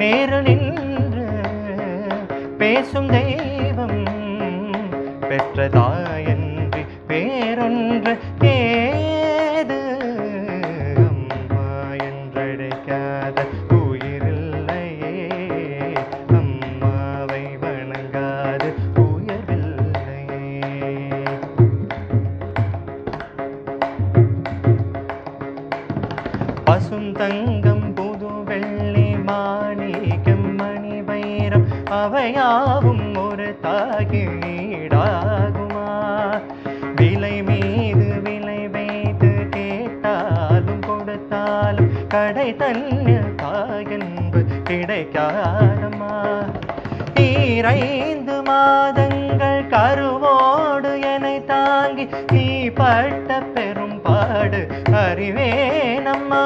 நேரு நின்று பேசும் தெய்வம் பெற்ற தாயன்றி வேறொன்று ஏது அம்மா என்றழைக்காத உயிரில்லையே அம்மாவை வணங்காது உயர்வில்லையே பசுந்தங்கம் புது வெள்ளி மாணிக்கம் மணி வைரம் அவையாவும் ஒரு தாகி ஈடாகுமா விலை மீது விலை வைத்து கேட்டாலும் கொடுத்தாலும் கடை தன்னில் தாயன்பு கிடைக்காதம்மா ஈரைந்து மாதங்கள் கருவோடு என்னை தாங்கி நீ பட்ட பெரும் பாடு அறிவேனம்மா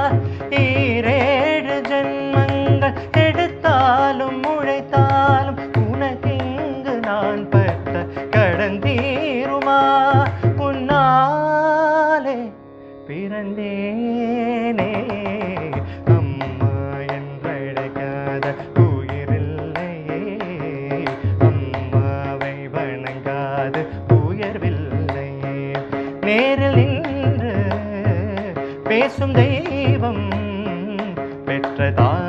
ஈரேழு ஜென்மங்கள் எடுத்தாலும் உழைத்தாலும் உனக்கெங்கு நான் பட்ட கடன் தீருமா உன்னாலே பிறந்தேனே அம்மா என்றழைக்காத உயிரில்லையே அம்மாவை வணங்காது உயர்வில்லையே நேரில் நின்று பேசும் தெய்வம் பெற்ற தாய்